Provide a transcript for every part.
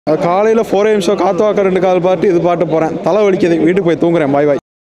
காலையில் four AM show காத்து வாக்க ரெண்டு கால் பாட்டு இது பாட்டு போகிறேன் தலை வலிக்குது வீட்டுக்கு போய் தூங்குறேன் பாய் பாய்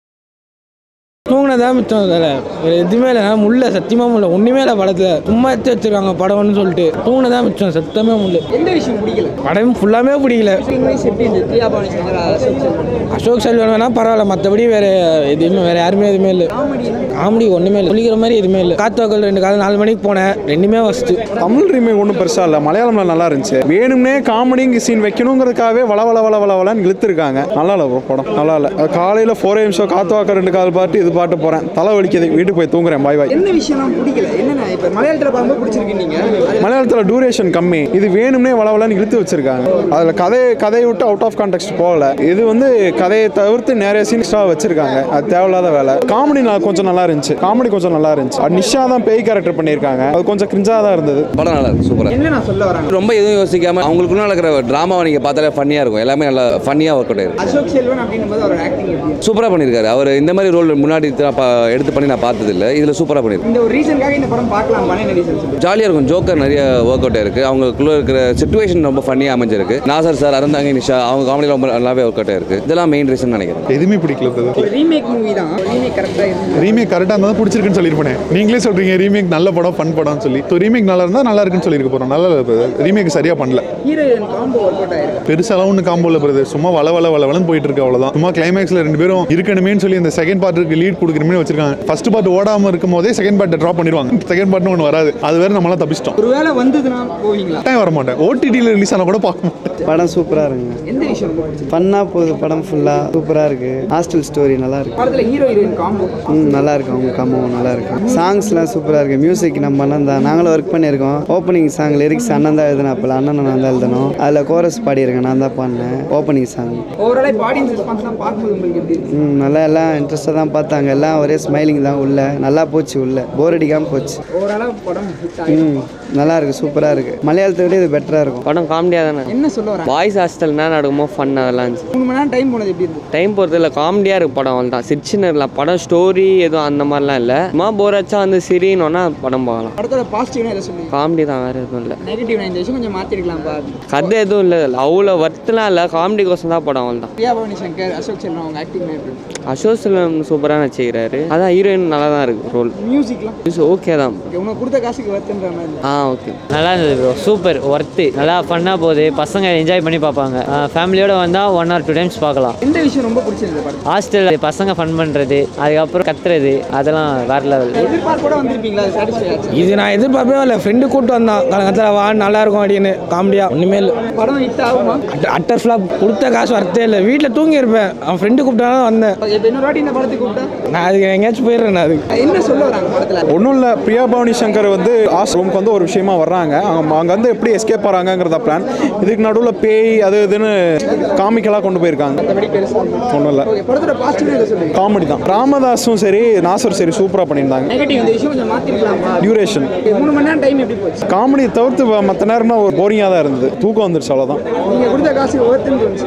தூங்கினதா மிச்சம் அதில் வேறு எதுவுமே இல்லை நான் முல்ல சத்தியமாக முல்ல ஒன்றுமே இல்லை படத்தில் சும்மா எடுத்து வச்சிருக்காங்க படம்னு சொல்லிட்டு தூங்கினதா மிச்சம் சத்தமே முல்ல எந்த விஷயம் பிடிக்கல படம் ஃபுல்லாமே பிடிக்கல இங்கிலீஷ் எப்படி இருந்தது பிரியா பவானி சங்கர் அசோக் செல்வன் அசோக் செல்வன் வேணா பரவாயில்ல மற்றபடி வேறு எதுவுமே வேறு யாருமே எதுவுமே இல்லை காமெடி ஒன்றுமே இல்லை சொல்லிக்கிற மாதிரி எதுவுமே இல்லை காத்தாக்கள் ரெண்டு காலம் நாலு மணிக்கு போனேன் ரெண்டுமே ஃபஸ்ட்டு தமிழ் ரீமேக் ஒன்றும் பெருசாக இல்லை மலையாளம்ல நல்லா இருந்துச்சு வேணும்னே காமெடிங்க சீன் வைக்கணுங்கிறதுக்காகவே வள வள வள வள வளன்னு இழுத்துருக்காங்க நல்லா இல்லை bro படம் நல்லா இல்லை காலையில் ஃபோர் ஏஎம் ஷோ காத்து வாக்க ரெண்டு கால் பாட்டு இது பாட்டு போகிறேன் தலை வலிக்குது வீட்டுக்கு போய் தூங்குறேன் பாய் பாய் என்ன விஷயம் பிடிக்கல என்னென்ன இப்போ மலையாளத்தில் பார்க்கும்போது பிடிச்சிருக்கு நீங்க அது மலையாளத்தில் டூரேஷன் கம்மி இது வேணும்னே வளவலன்னு இழுத்து வச்சிருக்காங்க அதில் கதை கதையை விட்டு அவுட் ஆஃப் கான்டெக்ட் போகல இது வந்து கதையை தவிர்த்து நிறைய சீன்ஸ்டாக வச்சிருக்காங்க அது தேவையில்லாத வேலை காமெடி நான் கொஞ்சம் நல்லா இருந்துச்சு காமெடி கொஞ்சம் நல்லா இருந்துச்சு அது நிஷா தான் பேய் கேரக்டர் பண்ணியிருக்காங்க அது கொஞ்சம் கிரிஞ்சாக தான் இருந்தது படம் நல்லா இருக்கு சூப்பராக என்ன நான் சொல்ல வராங்க ரொம்ப எதுவும் யோசிக்காம அவங்களுக்குள்ள நடக்கிற ட்ராமாவை நீங்கள் பார்த்தாலே ஃபன்னியாக இருக்கும் எல்லாமே நல்லா ஃபன்னியாக ஒர்க் அவுட் ஆயிருக்கு அசோக் செல்வன் அப்படின்னும் போது அவர் ஆக்டிங் எப்படி இருக்கு? சூப்பராக பண்ணியிருக்காரு அவர் இந்த மாதிரி ரோல் முன்னாடி நான் பா- எடுத்து பண்ணி நான் பார்த்ததில்ல இதில் சூப்பராக பண்ணியிருக்காரு இந்த ஒரு ரீசனுக்காக இந்த படம் பார்க்கலாம் என்ன ரீசன் சொல்லி ஜாலியாக இருக்கும் ஜோக்கர் நிறைய ஒர்க் அவுட் ஆயிருக்கு அவங்களுக்குள்ள இருக்கிற சுச்சுவேஷன் ரொம்ப ஃபன்னியாக அமைஞ்சிருக்கு நாசர் சார் அருந்தாங்க நிஷா அவங்க காமெடி ரொம்ப நல்லாவே ஒர்க் அவுட் ஆயிருக்கு இதெல்லாம் மெயின் ரீசன் நினைக்கிறேன் எதுவுமே பிடிக்கல brother. ஒரு ரீமேக் மூவி தான் ரீமேக் கரெக்டாக இருக்கு ரீமேக் கரெக்டாக இருந்தால் பிடிச்சிருக்குன்னு சொல்லியிருப்பேன் நீங்களே சொல்றீங்க ரீமேக் நல்ல படம் ஃபன் படம்னு சொல்லி ஸோ ரீமேக் நல்லா இருந்தால் நல்லா இருக்குன்னு சொல்லியிருக்க போகிறோம் நல்லா ரீமேக் சரியாக பண்ணல ஹீரோயின் காம்போ ஒர்க் அவுட் ஆயிருக்கு பெருசாலாம் ஒன்று காம்போல பிரதர் சும்மா வள வள வள வளன்னு போயிட்டு இருக்கு அவ்வளோதான் சும்மா கிளைமேக்ஸில் ரெண்டு பேரும் இருக்கணுமேன்னு சொல்லி இந்த செகண்ட் பார்ட்டுக்கு லீட் கொடுக்குறமே வச்சிருக்காங்க ஃபர்ஸ்ட் பார்ட் ஓடாமல் இருக்கும் போதே செகண்ட் பார்ட்டை ட்ராப் பண்ணிடுவாங்க செகண்ட் பார்ட்னு ஒன்று வராது அது வேற நம்மளாம் தப்பிச்சிட்டோம் ஒருவேளை வந்ததுன்னா போவீங்களா டைம் வர மாட்டேன் ஓடிடியில் ரிலீஸ் ஆனால் கூட பார்க்க மாட்டேன் படம் சூப்பராக இருக்குங்க எந்த விஷயம் ரொம்ப பிடிச்சிருக்கு ஃபன்னாக போகுது படம் ஃபுல்லாக சூப்பராக இருக்குது ஹாஸ்டல் ஸ்டோரி நல்லா இருக்கு படத்தில் ஹீரோ ஹீரோயின் காம்போ ம் நல்லா இருக்கு அவங்க கம்பவும் நல்லா இருக்கு சாங்ஸ்லாம் சூப்பராக இருக்குது மியூசிக் நம்ம அண்ணன் தான் நாங்களும் ஒர்க் பண்ணியிருக்கோம் ஓப்பனிங் சாங் லிரிக்ஸ் அண்ணன் தான் எழுதினேன் அப்போ அண்ணன் நான் தான் எழுதணும் அதில் கோரஸ் பாடியிருக்கேன் நான் தான் பாடினேன் ஓப்பனிங் சாங் ஓவராலாக இப்போ ஆடியன்ஸ் ரெஸ்பான்ஸ்லாம் பார்க்கும்போது உங்களுக்கு எப்படி இருக்கு ம் நல்லா எல்லாம் இன்ட்ரெஸ்ட்டாக தான் பார்த்தாங்க எல்லாம் ஒரே ஸ்மைலிங் தான் உள்ள நல்லா போச்சு உள்ள போர் அடிக்காமல் போச்சு ஓவராலாக படம் ஹிட் ஆகிடும் ம் நல்லா இருக்கு சூப்பராக இருக்குது மலையாளத்தை விட இது பெட்டராக இருக்கும் படம் காமெடியாக தானே என்ன சொல்ல வராங்க பாய்ஸ் ஹாஸ்டல்னா நடக்குமோ ஃபன் அதெல்லாம் இருந்துச்சு மூணு மணி நேரம் டைம் போனது எப்படி இருந்தது டைம் பொறுத்து இல்லை காமெடியாக இருக்கு படம் அவள் தான் சிரிச்சுன்னு இல்லை படம் ஸ்டோரி எதுவும் அந்த மாதிரிலாம் இல்லை சும்மா போர் அச்சா வந்து சிரினோன்னா படம் பார்க்கலாம் படத்தோட பாசிட்டிவ்னா எதை சொல்லுங்க காமெடி தான் வேறு எதுவும் இல்லை நெகட்டிவ் இந்த விஷயம் கொஞ்சம் மாற்றிருக்கலாம் பா கதை எதுவும் இல்லை அவ்வளோ ஒர்த்துலாம் இல்லை காமெடி கோசம் தான் படம் அவள் தான் பிரியா பவானி சங்கர் அசோக் செல்வன் அவங்க ஆக்டிங் எப்படி இருக்கு அசோக் செல்வம் சூப்பராக நடிச்சிக்கிறாரு அதான் ஹீரோயின் நல்லா தான் இருக்குது ரோல் மியூசிக்லாம் ஓகே தான் ஓகே உனக்கு கொடுத்த காசுக்கு வருத்துன்ற மாதிரி ஆ ஓகே நல்லா இருந்தது ப்ரோ சூப்பர் ஒர்த்து நல்லா ஃபன்னாக போகுது பசங்க என்ஜாய் பண்ணி பார்ப்பாங்க ஃபேமிலியோட வந்தால் ஒன் ஆர் டூ டைம்ஸ் பார்க்கலாம் எந்த விஷயம் ரொம்ப பிடிச்சிருந்தது படம் ஹாஸ்டல் பசங்க ஃபன் பண்ணுறது அதுக்கப்புறம் கத்துறது அதெல்லாம் வேற லெவல் எதிர்பார்ப்போட வந்திருப்பீங்களா அது சாட்டிஸ்ஃபை ஆச்சு இது நான் எதிர்பார்ப்பே இல்லை ஃப்ரெண்டு கூப்பிட்டு வந்தான் கலங்கத்தில் வா நல்லா இருக்கும் அப்படின்னு காமெடியாக ஒன்றுமே இல்லை படம் ஹிட் ஆகுமா அட்டர் ஃப்ளாப் கொடுத்த காசு வரத்தே இல்லை வீட்டில் தூங்கி இருப்பேன் அவன் ஃப்ரெண்டு கூப்பிட்டாலும் வந்தேன் இப்போ இன்னொரு வாட்டி இந்த படத்துக்கு கூப்பிட்டா நான் அதுக்கு எங்கேயாச்சும் போயிடுறேன் நான் அதுக்கு என்ன சொல்ல வராங்க படத்தில் ஒன்றும் இல்லை பிரியா பவானி சங்கர் வந்து ஆஸ் ரூமுக்கு வந்து ஒரு விஷயமா வர்றாங்க அவங்க அங்கே வந்து எப்படி எஸ்கேப் ஆகிறாங்கங்கிறத பிளான் இதுக்கு நடுவில் பேய் அது இதுன்னு காமிக்கலாக கொண்டு போயிருக்காங்க மற்றபடி பெருசாக ஒன்றும் இல்லை ஓகே படத்தோட பாசிட்டிவ் எதை சொல்லுங்க காமெடி தான் ராமதாஸும் சரி நாசர் சரி சூப்பராக பண்ணியிருந்தாங்க நெகட்டிவ் இந்த விஷயம் கொஞ்சம் மாற்றிருக்கலாமா டியூரேஷன் மூணு மணி நேரம் டைம் எப்படி போச்சு காமெடியை தவிர்த்து மற்ற நேரம்னா ஒரு போரிங்காக தான் இருந்தது தூக்கம் வந்துருச்சு அவ்வளோதான் நீங்கள் கொடுத்த காசுக்கு ஒருத்தன்னு தோணுச்சு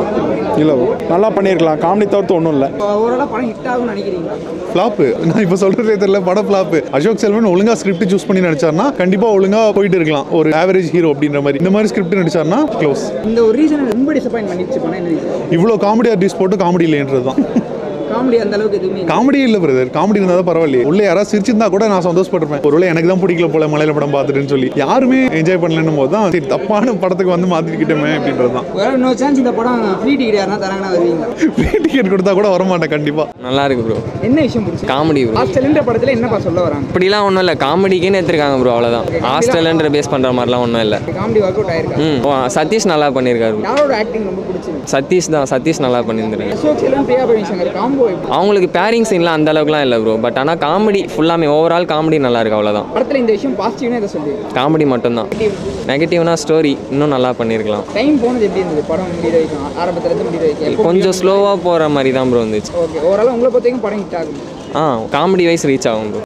இல்லை நல்லா பண்ணியிருக்கலாம் காமெடி தவிர்த்து ஒன்றும் இல்லை ஓவராலாக படம் ஹிட் ஆகும்னு நினைக்கிறீங்களா ஃப்ளாப்பு நான் இப்போ சொல்கிறதே தெரியல படம் ஃப்ளாப்பு அசோக் செல்வன் ஒழுங்கா ஸ்கிரிப்ட் சூஸ் பண்ணி நடிச்சார்னா கண்டிப்பாக ஒழுங்கா போயிட்டு இருக்கலாம் ஒரு ஆவரேஜ் ஹீரோ அப்படின்ற மாதிரி இந்த மாதிரி ஸ்கிரிப்ட் நடிச்சார்னா க்ளோஸ் இந்த ஒரு ரீசன் ரொம்ப டிசப்பாயின்ட் பண்ணிடுச்சு படம் என்ன ரீசன் இவ்வளோ காமெடி ஆர்டிஸ்ட் போட்டு காமெடி இல்லைன்றது தான் காமெடி அந்த அளவுக்கு எதுவுமே இல்லை. காமெடி இல்லை பிரதர் காமெடி இருந்தால் தான் பரவாயில்லையே உள்ள யாராவது சிரிச்சிருந்தா கூட நான் சந்தோஷப்பட்டிருப்பேன் ஒருவேளை எனக்கு தான் பிடிக்கல போல மலையாள படம் பார்த்துட்டுன்னு சொல்லி யாருமே என்ஜாய் பண்ணலன்னும் போது தான் சரி தப்பான படத்துக்கு வந்து மாற்றிக்கிட்டோமே அப்படின்றது தான் வேற இன்னொரு சான்ஸ் இந்த படம் ஃப்ரீ டிக்கெட் யாருன்னா தராங்கன்னா வருவீங்களா ஃப்ரீ டிக்கெட் கொடுத்தா கூட வரமாட்டேன் கண்டிப்பாக நல்லா இருக்கு ப்ரோ என்ன விஷயம் பிடிச்சி காமெடி ப்ரோ ஹாஸ்டல்ன்ற படத்தில் என்னப்பா சொல்ல வராங்க இப்படிலாம் ஒன்றும் இல்லை காமெடிக்குன்னு எடுத்துருக்காங்க ப்ரோ அவ்வளோதான் ஹாஸ்டல்ன்ற பேஸ் பண்ணுற மாதிரிலாம் ஒன்றும் இல்லை காமெடி ஒர்க் அவுட் ஆயிருக்கு ம் ஓ, சதீஷ் நல்லா பண்ணியிருக்காரு bro. யாரோட ஆக்டிங் ரொம்ப பிடிச்சிருக்கு சதீஷ் தான் சதீஷ் நல்லா பண்ணியிருந்தாரு அசோக் செல்வன் பிரியா பவானி சங்கர் காம்போ எப்படி அவங்களுக்கு பேரிங் சீன்லாம் அந்த அளவுக்குலாம் இல்லை ப்ரோ பட் ஆனால் காமெடி ஃபுல்லாமே ஓவரால் காமெடி நல்லா இருக்கு அவ்வளோதான் படத்தில் இந்த விஷயம் பாசிட்டிவ்னு எதை சொல்லி காமெடி மட்டும்தான் நெகட்டிவ்னா ஸ்டோரி இன்னும் நல்லா பண்ணியிருக்கலாம் டைம் போனது எப்படி இருந்தது படம் முடிகிற வரைக்கும் ஆரம்பத்துல இருந்து முடிகிற வரைக்கும் கொஞ்சம் ஸ்லோவாக போகிற மாதிரி தான் ப்ரோ இருந்துச்சு ஓகே ஓவரால் உங்களை பொறுத்த வரைக்கும் படம் ஹிட் ஆகும் ஆ காமெடி வைஸ் ரீச் ஆகும் ப்ரோ